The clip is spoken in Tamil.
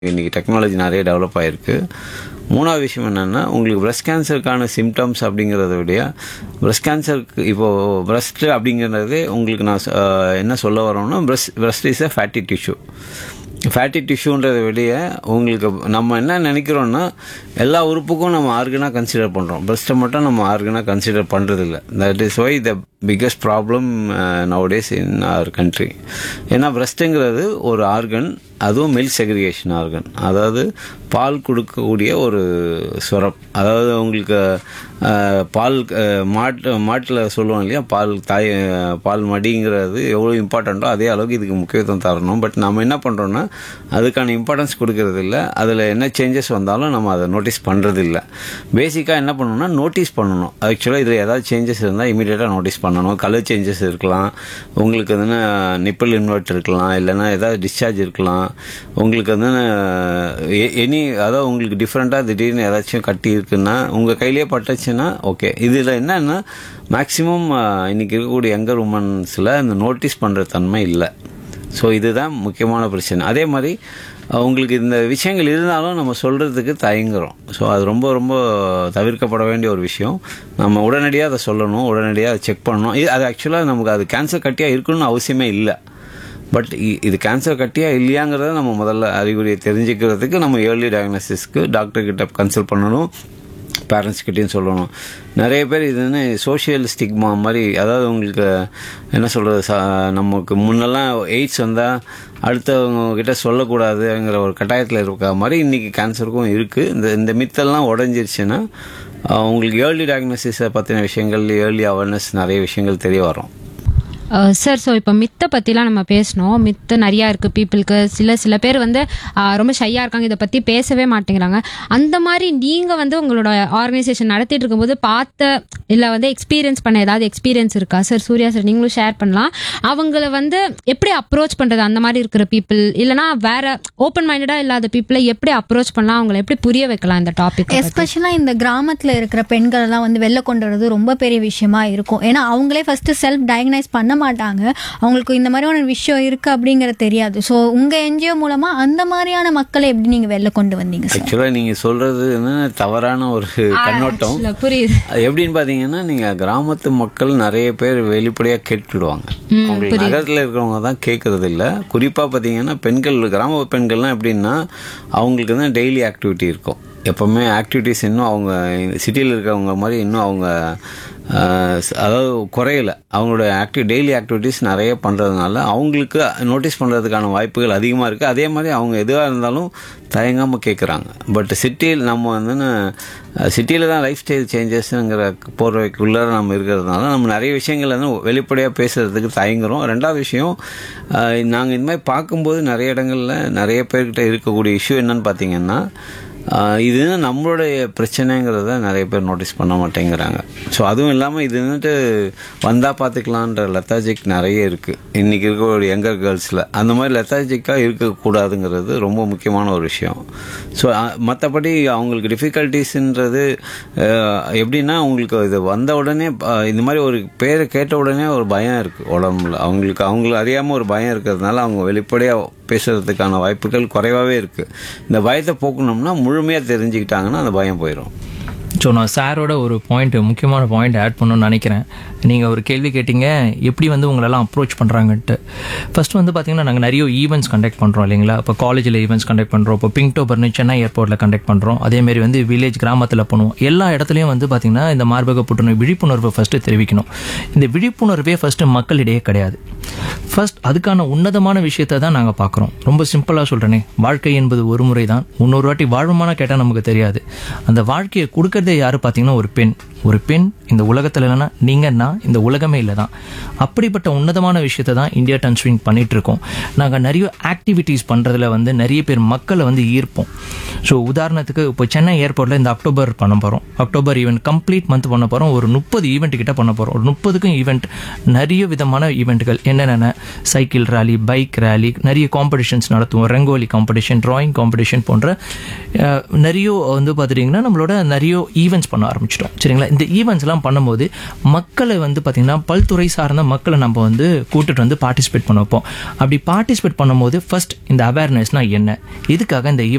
இன்றைக்கி டெக்னாலஜி நிறைய டெவலப் ஆகிருக்கு மூணாவது விஷயம் என்னென்னா உங்களுக்கு பிரஸ்ட் கேன்சருக்கான சிம்டம்ஸ் அப்படிங்கிறத விட பிரஸ்ட் கேன்சருக்கு இப்போது பிரஸ்ட் அப்படிங்கிறது உங்களுக்கு நான் சொ- ஆஹ் என்ன சொல்ல வரோம்னா breast breast is a fatty tissue fatty டிஷ்யூன்றதை வெளியே உங்களுக்கு நம்ம என்ன நினைக்கிறோன்னா எல்லா உறுப்புக்கும் நம்ம ஆர்கனாக கன்சிடர் பண்ணுறோம் பிரஸ்ட்டை மட்டும் நம்ம ஆர்கனாக கன்சிடர் பண்ணுறதில்ல that is why the biggest problem nowadays in our country ஏன்னா பிரஸ்ட்டுங்கிறது ஒரு ஆர்கன் அதுவும் மில்க் செக்ரிகேஷன் ஆர்கன் அதாவது பால் கொடுக்கக்கூடிய ஒரு சுரம் அதாவது உங்களுக்கு அஹ், பால் அஹ், மாட்டு மாட்டில் சொல்லுவோம் இல்லையா பால் தாய் அஹ், பால் மடிங்கிறது எவ்வளோ இம்பார்ட்டண்ட்டோ அதே அளவுக்கு இதுக்கு முக்கியத்துவம் தரணும் பட் நம்ம என்ன பண்ணுறோன்னா அதுக்கான இம்பார்ட்டன்ஸ் கொடுக்கறது இல்ல அதில் என்ன சேஞ்சஸ் வந்தாலும் நம்ம அதை நோட்டீஸ் பண்ணுறது இல்லை பேசிக்காக என்ன பண்ணணும்னா நோட்டீஸ் பண்ணணும் ஆக்சுவலாக இதில் ஏதாவது சேஞ்சஸ் இருந்தால் இமீடியட்டாக நோட்டீஸ் பண்ணணும் கலர் சேஞ்சஸ் இருக்கலாம் உங்களுக்கு வந்து நிப்பிள் இன்வெர்ட் இருக்கலாம் இல்லைன்னா ஏதாவது டிஸ்சார்ஜ் இருக்கலாம் உங்களுக்கு வந்து எனி அதாவது உங்களுக்கு டிஃப்ரெண்ட்டாக திடீர்னு ஏதாச்சும் கட்டி இருக்குன்னா உங்கள் கையிலேயே பட்டுச்சுன்னா ஓகே இதில் என்னன்னா மேக்ஸிமம் இன்னைக்கு இருக்கக்கூடிய யங்கர் உமன்ஸில் இந்த நோட்டீஸ் பண்ணுற தன்மை இல்லை ஸோ இதுதான் முக்கியமான பிரச்சனை அதே மாதிரி அஹ், உங்களுக்கு இந்த விஷயங்கள் இருந்தாலும் நம்ம சொல்கிறதுக்கு தயங்குறோம் ஸோ அது ரொம்ப ரொம்ப தவிர்க்கப்பட வேண்டிய ஒரு விஷயம் நம்ம உடனடியாக அதை சொல்லணும் உடனடியாக அதை செக் பண்ணணும் இது அது ஆக்சுவலாக நமக்கு அது கேன்சர் கட்டியாக இருக்கணும்னு அவசியமே இல்லை பட் இது கேன்சர் கட்டியா இல்லையாங்கிறத நம்ம முதல்ல அறிகுறியை தெரிஞ்சுக்கிறதுக்கு நம்ம ஏர்லி டயக்னோசிஸ்க்கு டாக்டர் கிட்ட கன்சல்ட் பண்ணணும் பேரண்ட்ஸ் கிட்டேயும் சொல்லணும் நிறைய பேர் இது வந்து சோஷியல் ஸ்டிக்மா மாதிரி அதாவது உங்களுக்கு என்ன சொல்கிறது ச நமக்கு முன்னெல்லாம் எய்ட்ஸ் வந்தால் அடுத்தவங்க கிட்ட சொல்லக்கூடாதுங்கிற ஒரு கட்டாயத்தில் இருக்க மாதிரி இன்றைக்கி கேன்சருக்கும் இருக்குது இந்த இந்த மித்தெல்லாம் உடஞ்சிருச்சுன்னா அஹ், உங்களுக்கு ஏர்லி டயக்னோசிஸை பற்றின விஷயங்கள் ஏர்லி அவேர்னஸ் நிறைய விஷயங்கள் தெரிய வரும் சார் ஸோ இப்போ மித்தை பற்றிலாம் நம்ம பேசினோம் மித்து நிறையா இருக்குது பீப்புளுக்கு சில சில பேர் வந்து அஹ், ரொம்ப ஷையாக இருக்காங்க இதை பற்றி பேசவே மாட்டேங்கிறாங்க அந்த மாதிரி நீங்கள் வந்து உங்களோட ஆர்கனைசேஷன் நடத்திட்டு இருக்கும்போது பார்த்த இல்லை வந்து எக்ஸ்பீரியன்ஸ் பண்ண ஏதாவது எக்ஸ்பீரியன்ஸ் இருக்கா சார் சூர்யா சார் நீங்களும் ஷேர் பண்ணலாம் அவங்கள வந்து எப்படி அப்ரோச் பண்ணுறது அந்த மாதிரி இருக்கிற பீப்புள் இல்லைனா வேற ஓப்பன் மைண்டடாக இல்லாத பீப்புளை எப்படி அப்ரோச் பண்ணலாம் அவங்கள எப்படி புரிய வைக்கலாம் இந்த டாபிக் எஸ்பெஷலாக இந்த கிராமத்தில் இருக்கிற பெண்கள் எல்லாம் வந்து வெளில கொண்டு வரது ரொம்ப பெரிய விஷயமா இருக்கும் ஏன்னா அவங்களே ஃபர்ஸ்ட் செல்ஃப் டயக்னைஸ் பண்ண மாட்டாங்க அவங்களுக்கு இந்த மாதிரியான விஷயம் இருக்கு அப்படிங்கிறது தெரியாது ஸோ உங்க என்ஜிஓ மூலமா அந்த மாதிரியான மக்களை எப்படி நீங்க வெளில கொண்டு வந்தீங்க சார் ஆக்சுவலாக நீங்கள் சொல்கிறது என்ன தவறான ஒரு கண்ணோட்டம் புரியுது அது எப்படின்னு பார்த்தீங்கன்னா நீங்கள் கிராமத்து மக்கள் நிறைய பேர் வெளிப்படையாக கேட்டுடுவாங்க அவங்களுக்கு நகரத்தில் இருக்கிறவங்க தான் கேட்கறது இல்லை குறிப்பாக பார்த்தீங்கன்னா பெண்கள் கிராம பெண்கள்லாம் எப்படின்னா அவங்களுக்கு தான் டெய்லி ஆக்டிவிட்டி இருக்கும் எப்போவுமே ஆக்டிவிட்டிஸ் இன்னும் அவங்க சிட்டியில் இருக்கிறவங்க மாதிரி இன்னும் அவங்க ஆஹ், ஸ்- அதாவது குறையல அவங்களோட ஆக்டிவ் டெய்லி ஆக்டிவிட்டீஸ் நிறைய பண்ணுறதுனால அவங்களுக்கு நோட்டீஸ் பண்ணுறதுக்கான வாய்ப்புகள் அதிகமாக இருக்குது அதே மாதிரி அவங்க எதுவாக இருந்தாலும் தயங்காமல் கேட்குறாங்க பட் சிட்டியில் நம்ம வந்து சிட்டியில் தான் லைஃப் ஸ்டைல் சேஞ்சஸ்ங்கிற போர்வைக்குள்ளார நம்ம இருக்கிறதுனால நம்ம நிறைய விஷயங்கள் வந்து வெளிப்படையாக பேசுகிறதுக்கு தயங்குறோம் ரெண்டாவது விஷயம் நாங்கள் இந்த மாதிரி பார்க்கும்போது நிறைய இடங்களில் நிறைய பேர்கிட்ட இருக்கக்கூடிய இஷ்யூ என்னன்னு பார்த்தீங்கன்னா ஆஹ் இது வந்து நம்மளுடைய பிரச்சனைங்கிறத நிறைய பேர் நோட்டீஸ் பண்ண மாட்டேங்கிறாங்க ஸோ அதுவும் இல்லாமல் இது வந்துட்டு வந்தால் பார்த்துக்கலான்ற லெத்தாஜிக் நிறைய இருக்குது இன்றைக்கி இருக்கக்கூடிய யங்கர் கேர்ள்ஸில் அந்த மாதிரி லெத்தாஜிக்காக இருக்கக்கூடாதுங்கிறது ரொம்ப முக்கியமான ஒரு விஷயம் ஸோ மற்றபடி அவங்களுக்கு டிஃபிகல்ட்டிஸ்ன்றது எப்படின்னா அவங்களுக்கு இது வந்த உடனே ஆஹ் இந்த மாதிரி ஒரு பேரை கேட்ட உடனே ஒரு பயம் இருக்குது உடம்புல அவங்களுக்கு அவங்களுக்கு அறியாமல் ஒரு பயம் இருக்கிறதுனால அவங்க வெளிப்படையாக பேசுறதுக்கான வாய்ப்புகள் குறைவாகவே இருக்குது இந்த பயத்தை போக்கணும்னா முழுமையாக தெரிஞ்சுக்கிட்டாங்கன்னா அந்த பயம் போயிடும் ஸோ நான் சாரோட ஒரு பாயிண்ட் முக்கியமான பாயிண்ட் ஆட் பண்ணணும்னு நினைக்கிறேன் நீங்கள் ஒரு கேள்வி கேட்டீங்க எப்படி வந்து உங்களெல்லாம் அப்ரோச் பண்ணுறாங்கன்ட்டு ஃபர்ஸ்ட் வந்து பார்த்தீங்கன்னா நாங்கள் நிறைய ஈவெண்ட்ஸ் கண்டக்ட் பண்ணுறோம் இல்லைங்களா இப்போ காலேஜில் ஈவெண்ட்ஸ் கண்டக்ட் பண்ணுறோம் இப்போ பிங்டோபர்னு சென்னை ஏர்போர்ட்டில் கண்டக்ட் பண்ணுறோம் அதேமாரி வந்து வில்லேஜ் கிராமத்தில் பண்ணுவோம் எல்லா இடத்துலையும் வந்து பார்த்தீங்கன்னா இந்த மார்பக புற்றுநோய் விழிப்புணர்வை ஃபஸ்ட்டு தெரிவிக்கணும் இந்த விழிப்புணர்வே ஃபஸ்ட்டு மக்களிடையே கிடையாது ஃபர்ஸ்ட் அதுக்கான உன்னதமான விஷயத்தை தான் நாங்கள் பார்க்குறோம் ரொம்ப சிம்பிளாக சொல்கிறேனே வாழ்க்கை என்பது ஒரு முறை தான் இன்னொரு வாட்டி வாழ்வுமான கேட்டால் நமக்கு தெரியாது அந்த வாழ்க்கையை கொடுக்கறதே யாரு பார்த்தீங்கன்னா ஒரு பெண் ஒரு பெண் இந்த உலகத்தில் இல்லைன்னா நீங்கன்னா இந்த உலகமே இல்லை தான் அப்படிப்பட்ட உன்னதமான விஷயத்தை தான் இந்தியா டன் ஸ்விங் பண்ணிட்டு இருக்கோம் நாங்கள் நிறைய ஆக்டிவிட்டீஸ் பண்ணுறதுல வந்து நிறைய பேர் மக்களை வந்து ஈர்ப்போம் ஸோ உதாரணத்துக்கு இப்போ சென்னை ஏர்போர்ட்டில் இந்த அக்டோபர் பண்ண போகிறோம் அக்டோபர் ஈவெண்ட் கம்ப்ளீட் மந்த் பண்ண போகிறோம் ஒரு முப்பது ஈவெண்ட் கிட்ட பண்ண போகிறோம் ஒரு முப்பதுக்கும் ஈவெண்ட் நிறைய விதமான ஈவெண்ட்டுகள் என்னென்ன சைக்கிள் ரேலி பைக் ரேலி நிறைய காம்படிஷன்ஸ் நடத்துவோம் ரங்கோலி காம்படிஷன் டிராயிங் காம்படிஷன் போன்ற அஹ், நிறைய வந்து பார்த்துட்டிங்கன்னா நம்மளோட நிறைய ஈவெண்ட்ஸ் பண்ண ஆரம்பிச்சிட்டோம் சரிங்களா இந்த ஈவெண்ட்ஸ்லாம் பண்ணும்போது மக்களை வந்து பார்த்திங்கன்னா பல்துறை சார்ந்த மக்களை நம்ம வந்து கூட்டிட்டு வந்து பார்ட்டிசிபேட் பண்ண வைப்போம் அப்படி பார்ட்டிசிபேட் பண்ணும்போது ஃபர்ஸ்ட் இந்த அவேர்னஸ்னால் என்ன எதுக்காக இந்த